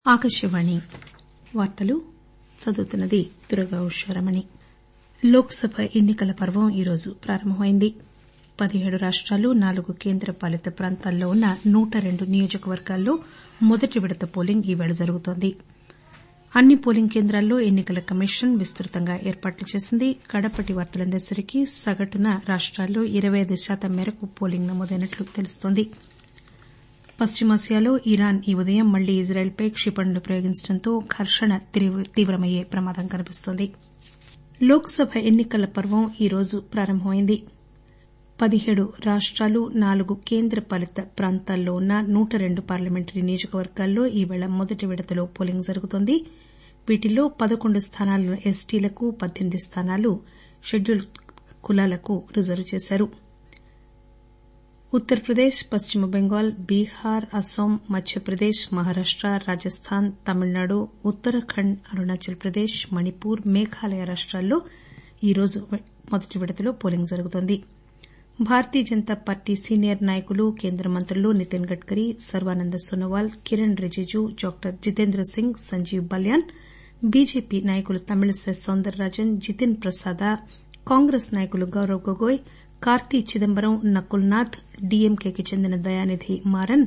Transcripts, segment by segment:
ఆకాశవాణి వార్తలు చదువుతున్నది దుర్గా ఉషారమణి లోక్ సభ ఎన్నికల పర్వం ఈరోజు ప్రారంభమైంది పదిహేడు రాష్టాలు నాలుగు కేంద్ర పాలిత ప్రాంతాల్లో ఉన్న నూట రెండు నియోజకవర్గాల్లో మొదటి విడత పోలింగ్ ఈరోజు జరుగుతోంది అన్ని పోలింగ్ కేంద్రాల్లో ఎన్నికల కమిషన్ విస్తృతంగా ఏర్పాట్లు చేసింది కడపటి వార్తలందేసరికి సగటున రాష్టాల్లో ఇరవై ఐదు శాతం మేరకు పోలింగ్ నమోదైనట్లు తెలుస్తోంది పశ్చిమాసియాలో ఇరాన్ ఈ ఉదయం మళ్లీ ఇజ్రాయెల్ పై క్షిపణులు ప్రయోగించడంతో ఘర్షణ తీవ్రమయ్యే ప్రమాదం కనిపిస్తోంది లోక్ సభ ఎన్నికల పర్వం ఈరోజు ప్రారంభమైంది పదిహేడు రాష్టాలు నాలుగు కేంద్ర పాలిత ప్రాంతాల్లో ఉన్న నూట రెండు పార్లమెంటరీ నియోజకవర్గాల్లో ఈరోజు మొదటి విడతలో పోలింగ్ జరుగుతోంది వీటిల్లో పదకొండు స్థానాలను ఎస్టీలకు పద్దెనిమిది స్థానాలు షెడ్యూల్డ్ కులాలకు రిజర్వ్ చేశారు ఉత్తరప్రదేశ్ పశ్చిమ బెంగాల్ బీహార్ అస్పాం మధ్యప్రదేశ్ మహారాష్ట రాజస్థాన్ తమిళనాడు ఉత్తరాఖండ్ అరుణాచల్ ప్రదేశ్ మణిపూర్ మేఘాలయ రాష్టాల్లో ఈరోజు మొదటి విడతలో పోలింగ్ జరుగుతోంది భారతీయ జనతా పార్టీ సీనియర్ నాయకులు కేంద్ర మంత్రులు నితిన్ గడ్కరీ సర్బానంద్ సోనోవాల్ కిరణ్ రిజిజు డాక్టర్ జితేంద్ర సింగ్ సంజీవ్ బల్యాన్ బీజేపీ నాయకులు తమిళిసై సౌందరరాజన్ జితిన్ ప్రసాద కాంగ్రెస్ నాయకులు గౌరవ్ గొగోయ్ కార్తీ చిదంబరం నకుల్ నాథ్ డీఎంకేకి చెందిన దయానిధి మారన్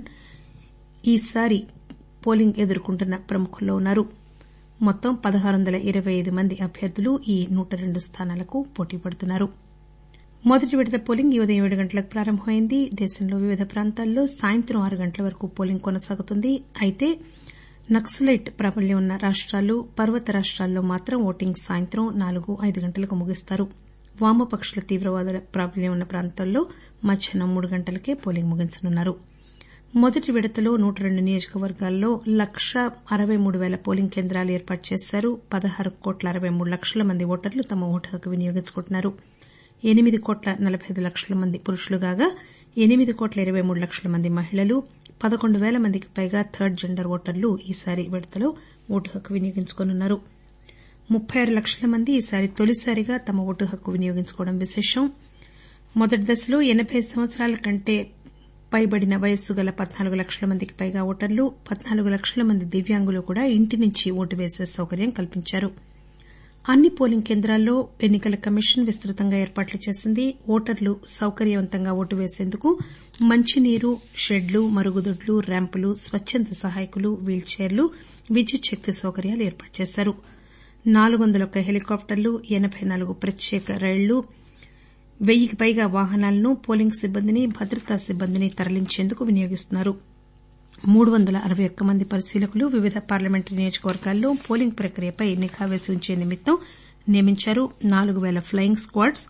ఈసారి పోలింగ్ ఎదుర్కొంటున్న ప్రముఖుల్లో ఉన్నారు మొత్తం పదహారు వందల ఇరవై అయిదు మంది అభ్యర్థులు ఈ నూట రెండు స్థానాలకు పోటీ పడుతున్నారు మొదటి విడత పోలింగ్ ఈ ఉదయం ఏడు గంటలకు ప్రారంభమైంది దేశంలో వివిధ ప్రాంతాల్లో సాయంత్రం ఆరు గంటల వరకు పోలింగ్ కొనసాగుతుంది అయితే నక్సలైట్ ప్రాబల్యం ఉన్న రాష్టాలు పర్వత రాష్టాల్లో మాత్రం ఓటింగ్ సాయంత్రం నాలుగు ఐదు గంటలకు ముగిస్తారు వామపక్షుల తీవ్రవాదుల ప్రాబల్యం ఉన్న ప్రాంతాల్లో మధ్యాహ్నం మూడు గంటలకే పోలింగ్ ముగించనున్నారు మొదటి విడతలో నూట రెండు నియోజకవర్గాల్లో లక్షా అరవై మూడు పేల పోలింగ్ కేంద్రాలు ఏర్పాటు చేశారు పదహారు కోట్ల అరవై మూడు లక్షల మంది ఓటర్లు తమ ఓటు హక్కు వినియోగించుకుంటున్నారు ఎనిమిది కోట్ల నలబై అయిదు లక్షల మంది పురుషులు కాగా ఎనిమిది కోట్ల ఇరవై మూడు లక్షల మంది మహిళలు పదకొండు పేల మందికి పైగా థర్డ్ జెండర్ ఓటర్లు ఈసారి విడతలో ఓటు హక్కు వినియోగించుకోనున్నారు ముప్పై ఆరు లక్షల మంది ఈసారి తొలిసారిగా తమ ఓటు హక్కు వినియోగించుకోవడం విశేషం మొదటి దశలో ఎనబై సంవత్సరాల కంటే పైబడిన వయస్సు గల పద్నాలుగు లక్షల మందికి పైగా ఓటర్లు పద్నాలుగు లక్షల మంది దివ్యాంగులు కూడా ఇంటి నుంచి ఓటు వేసే సౌకర్యం కల్పించారు అన్ని పోలింగ్ కేంద్రాల్లో ఎన్నికల కమిషన్ విస్తృతంగా ఏర్పాట్లు చేసింది ఓటర్లు సౌకర్యవంతంగా ఓటు వేసేందుకు మంచినీరు షెడ్లు మరుగుదొడ్లు ర్యాంపులు స్వచ్చంద సహాయకులు వీల్ చైర్లు విద్యుత్ శక్తి సౌకర్యాలు ఏర్పాటు చేశారు నాలుగు వందల ఒక్క హెలికాప్టర్లు ఎనబై నాలుగు ప్రత్యేక రైళ్లు వెయ్యికి పైగా వాహనాలను పోలింగ్ సిబ్బందిని భద్రతా సిబ్బందిని తరలించేందుకు వినియోగిస్తున్నారు మూడు వందల అరవై ఒక్క మంది పరిశీలకులు వివిధ పార్లమెంటరీ నియోజకవర్గాల్లో పోలింగ్ ప్రక్రియపై నిఘా వేసి ఉంచే నిమిత్తం నియమించారు నాలుగు పేల ప్లయింగ్ స్క్వాడ్స్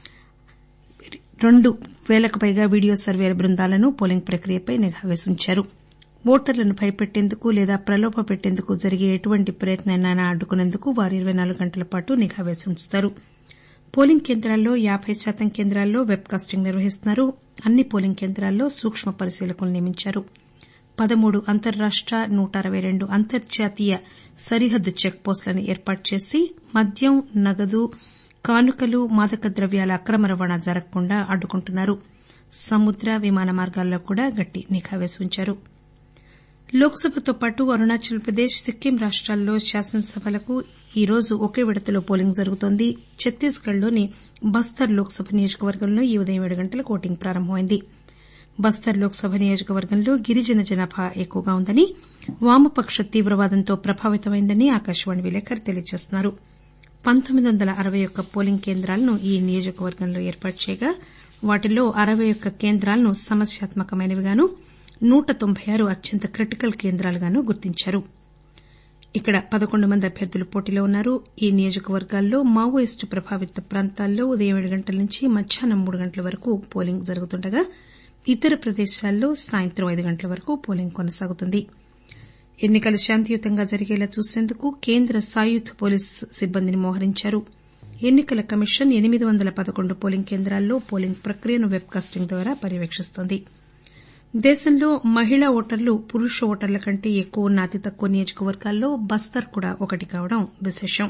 రెండు పేలకు పైగా వీడియో సర్వేల బృందాలను పోలింగ్ ప్రక్రియపై నిఘా వేసి ఉంచారు ఓటర్లను భయపెట్టేందుకు లేదా ప్రలోభ పెట్టేందుకు జరిగే ఎటువంటి ప్రయత్నాన్నైనా అడ్డుకునేందుకు వారు ఇరవై నాలుగు గంటల పాటు నిఘా వేసి ఉంచుతారు పోలింగ్ కేంద్రాల్లో యాబై శాతం కేంద్రాల్లో వెబ్ కాస్టింగ్ నిర్వహిస్తున్నారు అన్ని పోలింగ్ కేంద్రాల్లో సూక్ష్మ పరిశీలకులను నియమించారు పదమూడు అంతర్రాష్ట నూట అరవై రెండు అంతర్జాతీయ సరిహద్దు చెక్ పోస్టులను ఏర్పాటు చేసి మద్యం నగదు కానుకలు మాదక ద్రవ్యాల అక్రమ రవాణా జరగకుండా అడ్డుకుంటున్నారు సముద్ర విమాన మార్గాల్లో కూడా గట్టి నిఘా వేసి ఉంచారు లోక్ సభతో పాటు అరుణాచల్ ప్రదేశ్ సిక్కిం రాష్టాల్లో శాసనసభలకు ఈరోజు ఒకే విడతలో పోలింగ్ జరుగుతోంది ఛత్తీస్ గఢ్ లోని బస్తర్ లోక్ సభ నియోజకవర్గంలో ఈ ఉదయం ఏడు గంటలకు ఓటింగ్ ప్రారంభమైంది బస్తర్ లోక్ సభ నియోజకవర్గంలో గిరిజన జనాభా ఎక్కువగా ఉందని వామపక్ష తీవ్రవాదంతో ప్రభావితమైందని ఆకాశవాణి విలేకరి తెలియజేస్తున్నారు పంతొమ్మిది వందల అరవై ఒక్క పోలింగ్ కేంద్రాలను ఈ నియోజకవర్గంలో ఏర్పాటు చేయగా వాటిలో అరవై ఒక్క కేంద్రాలను సమస్యాత్మకమైనవిగాను నూట తొంభై ఆరు అత్యంత క్రిటికల్ కేంద్రాలుగాను గుర్తించారు ఇక్కడ పదకొండు మంది అభ్యర్థులు పోటీలో ఉన్నారు ఈ నియోజకవర్గాల్లో మావోయిస్టు ప్రభావిత ప్రాంతాల్లో ఉదయం ఏడు గంటల నుంచి మధ్యాహ్నం మూడు గంటల వరకు పోలింగ్ జరుగుతుండగా ఇతర ప్రదేశాల్లో సాయంత్రం ఐదు గంటల వరకు పోలింగ్ కొనసాగుతుంది ఎన్నికలు శాంతియుతంగా జరిగేలా చూసేందుకు కేంద్ర సాయుధ పోలీసు సిబ్బందిని మోహరించారు ఎన్నికల కమిషన్ ఎనిమిది వందల పదకొండు పోలింగ్ కేంద్రాల్లో పోలింగ్ ప్రక్రియను వెబ్ కాస్టింగ్ ద్వారా పర్యవేక్షిస్తోంది దేశంలో మహిళా ఓటర్లు పురుష ఓటర్ల కంటే ఎక్కువ ఉన్న అతి తక్కువ నియోజకవర్గాల్లో బస్తర్ కూడా ఒకటి కావడం విశేషం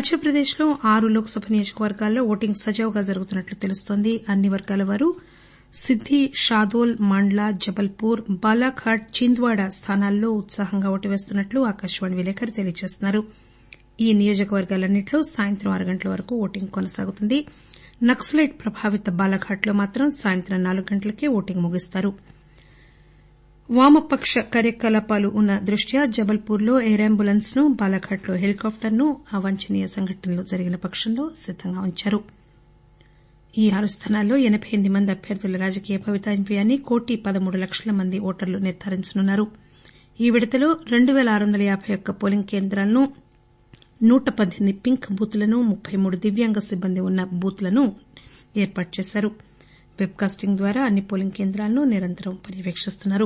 మధ్యప్రదేశ్లో ఆరు లోక్ సభ నియోజకవర్గాల్లో ఓటింగ్ సజావుగా జరుగుతున్నట్లు తెలుస్తోంది అన్ని వర్గాల వారు సిద్ది షాదోల్ మాండ్లా జబల్పూర్ బాలాఘాట్ చింద్వాడ స్థానాల్లో ఉత్సాహంగా ఓటు వేస్తున్నట్లు ఆకాశవాణి విలేకరి తెలియజేస్తున్నారు ఈ నియోజకవర్గాలన్నింటిలో సాయంత్రం ఆరు గంటల వరకు ఓటింగ్ కొనసాగుతుంది నక్సలైట్ ప్రభావిత బాలాఘాట్లో మాత్రం సాయంత్రం నాలుగు గంటలకే ఓటింగ్ ముగిస్తారు వామపక్ష కార్యకలాపాలు ఉన్న దృష్ట్యా జబల్పూర్ లో ఎయిర్ అంబులెన్స్ ను బాలాఘాట్ లో హెలికాప్టర్ ను అవాంఛనీయ సంఘటనలు జరిగిన పక్షంలో సిద్దంగా ఉంచారు ఈ ఆరు స్థానాల్లో ఎనబై ఎనిమిది మంది అభ్యర్థుల రాజకీయ భవితవ్యాన్ని కోటి పదమూడు లక్షల మంది ఓటర్లు నిర్దారించనున్నారు ఈ విడతలో రెండు పేల ఆరు వందల యాబై ఒక్క పోలింగ్ కేంద్రాలను నూట పద్దెనిమిది పింక్ బూత్లను ముప్పై మూడు దివ్యాంగ సిబ్బంది ఉన్న బూత్లను ఏర్పాటు చేశారు వెబ్ కాస్టింగ్ ద్వారా అన్ని పోలింగ్ కేంద్రాలను నిరంతరం పర్యవేక్షిస్తున్నారు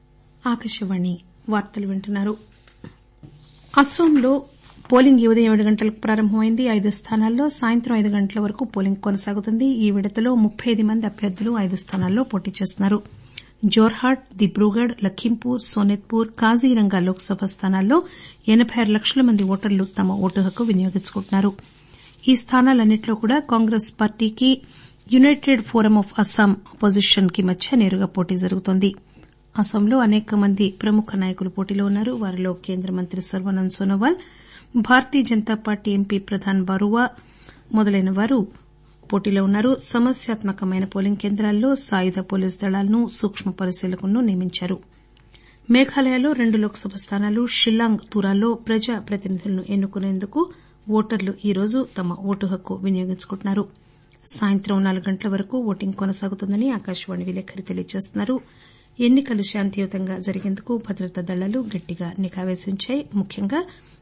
అస్సోంలో పోలింగ్ ఈ ఉదయం ఏడు గంటలకు ప్రారంభమైంది ఐదు స్థానాల్లో సాయంత్రం ఐదు గంటల వరకు పోలింగ్ కొనసాగుతుంది ఈ విడతలో ముప్పై అయిదు మంది అభ్యర్థులు ఐదు స్థానాల్లో పోటీ చేస్తున్నారు జోర్హాట్ దిబ్రూగఢ్ లఖీంపూర్ సోనిత్పూర్ కాజీరంగా లోక్సభ స్థానాల్లో ఎనబై ఆరు లక్షల మంది ఓటర్లు తమ ఓటు హక్కు వినియోగించుకుంటున్నారు ఈ స్థానాలన్నింటిలో కూడా కాంగ్రెస్ పార్టీకి United Forum of Assam Opposition కి మధ్య నేరుగా పోటీ జరుగుతోంది అస్పాంలో అనేక మంది ప్రముఖ నాయకులు పోటీలో ఉన్నారు వారిలో కేంద్ర మంత్రి సర్బానంద్ సోనోవాల్ భారతీయ జనతా పార్టీ ఎంపీ ప్రధాన్ బరువా మొదలైన వారు పోటీలో ఉన్నారు సమస్యాత్మకమైన పోలింగ్ కేంద్రాల్లో సాయుధ పోలీసు దళాలను సూక్ష్మ పరిశీలకులను నియమించారు మేఘాలయలో రెండు లోక్సభ స్థానాలు షిల్లాంగ్ తురాలో ప్రజా ప్రతినిధులను ఎన్నుకునేందుకు ఓటర్లు ఈరోజు తమ ఓటు హక్కు వినియోగించుకుంటున్నారు సాయంత్రం నాలుగు గంటల వరకు ఓటింగ్ కొనసాగుతుందని ఆకాశవాణి విలేకరి తెలియజేస్తున్నారు ఎన్నికలు శాంతియుతంగా జరిగేందుకు భద్రతా దళాలు గట్టిగా నిఘా వేసి ఉంచాయి ముఖ్యంగా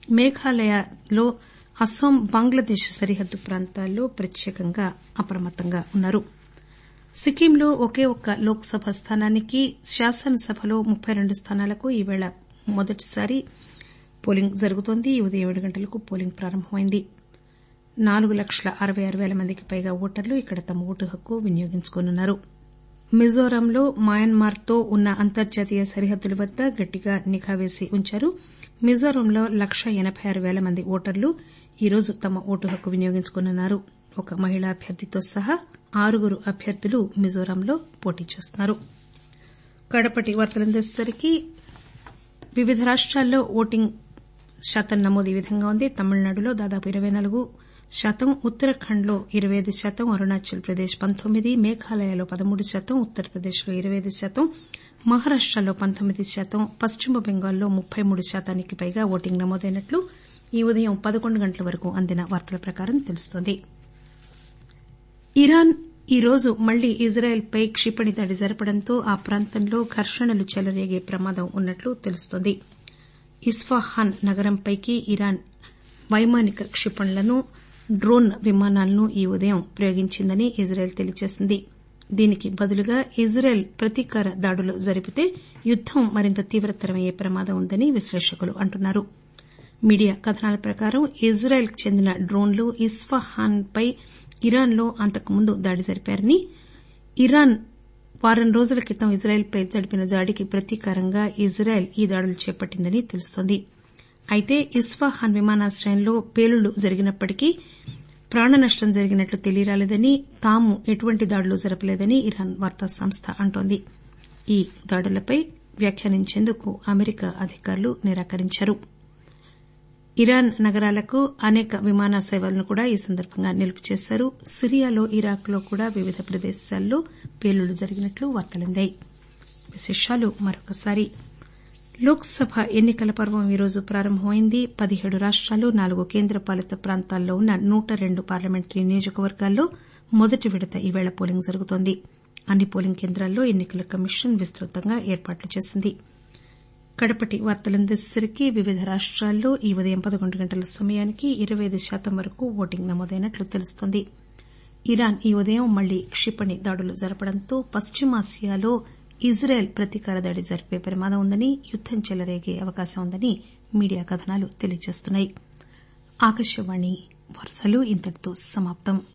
మేఘాలయలో అస్పాం బంగ్లాదేశ్ సరిహద్దు ప్రాంతాల్లో ప్రత్యేకంగా అప్రమత్తంగా ఉన్నారు సిక్కింలో ఒకే ఒక్క లోక్సభ స్థానానికి శాసనసభలో ముప్పై రెండు స్థానాలకు ఈరోజు మొదటిసారి పోలింగ్ జరుగుతోంది ఈ ఉదయం ఏడు గంటలకు పోలింగ్ ప్రారంభమైంది నాలుగు లక్షల అరవై ఆరు పేల మందికి పైగా ఓటర్లు ఇక్కడ తమ ఓటు హక్కు వినియోగించుకోనున్నారు మిజోరాంలో మయన్మార్ తో ఉన్న అంతర్జాతీయ సరిహద్దుల వద్ద గట్టిగా నిఘా వేసి ఉంచారు మిజోరాంలో లక్షా ఎనబై ఆరు పేల మంది ఓటర్లు ఈరోజు తమ ఓటు హక్కు వినియోగించుకోనున్నారు ఒక మహిళా అభ్యర్థితో సహా ఆరుగురు అభ్యర్థులు మిజోరాంలో పోటీ చేస్తున్నారు కడపటి వార్తలందేసరికి వివిధ రాష్టాల్లో ఓటింగ్ శాతం నమోదు ఈ విధంగా ఉంది తమిళనాడులో దాదాపు ఇరవై నాలుగు శాతం ఉత్తరాఖండ్ లో ఇరవై ఐదు శాతం అరుణాచల్ ప్రదేశ్ పంతొమ్మిది మేఘాలయలో పదమూడు శాతం ఉత్తరప్రదేశ్ లో ఇరవై ఐదు శాతం మహారాష్టలో పంతొమ్మిది శాతం పశ్చిమ బెంగాల్లో ముప్పై మూడు శాతానికి పైగా ఓటింగ్ నమోదైనట్లు ఈ ఉదయం పదకొండు గంటల వరకు అందిన వార్తల ప్రకారం తెలుస్తోంది ఇరాన్ ఈరోజు మళ్లీ ఇజ్రాయెల్ పై క్షిపణి దాడి జరపడంతో ఆ ప్రాంతంలో ఘర్షణలు చెలరేగే ప్రమాదం ఉన్నట్లు తెలుస్తోంది ఇస్ఫాహాన్ నగరంపైకి ఇరాన్ వైమానిక క్షిపణులను డ్రోన్ విమానాలను ఈ ఉదయం ప్రయోగించిందని ఇజ్రాయెల్ తెలియజేసింది దీనికి బదులుగా ఇజ్రాయెల్ ప్రతీకార దాడులు జరిపితే యుద్దం మరింత తీవ్రతరమయ్యే ప్రమాదం ఉందని విశ్లేషకులు అంటున్నారు మీడియా కథనాల ప్రకారం ఇజ్రాయెల్ కు చెందిన డ్రోన్లు ఇస్ఫాహాన్ పై ఇరాన్ లో అంతకుముందు దాడి జరిపారని ఇరాన్ వారం రోజుల క్రితం ఇజ్రాయెల్ పై జరిపిన దాడికి ప్రతీకారంగా ఇజ్రాయెల్ ఈ దాడులు చేపట్టిందని తెలుస్తోంది అయితే ఇస్ఫాహాన్ విమానాశ్రయంలో పేలుళ్లు జరిగినప్పటికీ ప్రాణనష్టం జరిగినట్లు తెలియరాలేదని తాము ఎటువంటి దాడులు జరపలేదని ఇరాన్ వార్తా సంస్థ అంటోంది ఈ దాడులపై వ్యాఖ్యానించేందుకు అమెరికా అధికారులు నిరాకరించారు ఇరాన్ నగరాలకు అనేక విమాన సేవలను కూడా ఈ సందర్బంగా నిలుపు చేశారు సిరియాలో ఇరాక్ లో కూడా వివిధ ప్రదేశాల్లో పేలుళ్లు జరిగినట్లు వార్తలందాయి లోక్ సభ ఎన్నికల పర్వం ఈరోజు ప్రారంభమైంది పదిహేడు రాష్టాలు నాలుగు కేంద్రపాలిత ప్రాంతాల్లో ఉన్న నూట రెండు పార్లమెంటరీ నియోజకవర్గాల్లో మొదటి విడత ఈరోజు పోలింగ్ జరుగుతోంది అన్ని పోలింగ్ కేంద్రాల్లో ఎన్నికల కమిషన్ విస్తృతంగా ఏర్పాట్లు చేసింది కడపటి వార్తలందేసరికి వివిధ రాష్టాల్లో ఈ ఉదయం పదకొండు గంటల సమయానికి ఇరవై ఐదు శాతం వరకు ఓటింగ్ నమోదైనట్లు తెలుస్తోంది ఇరాన్ ఈ ఉదయం మళ్లీ క్షిపణి దాడులు జరపడంతో పశ్చిమాసియాలో ఇజ్రాయెల్ ప్రతీకార దాడి జరిపే ప్రమాదం ఉందని యుద్దం చెలరేగే అవకాశం ఉందని మీడియా కథనాలు తెలియజేస్తున్నాయి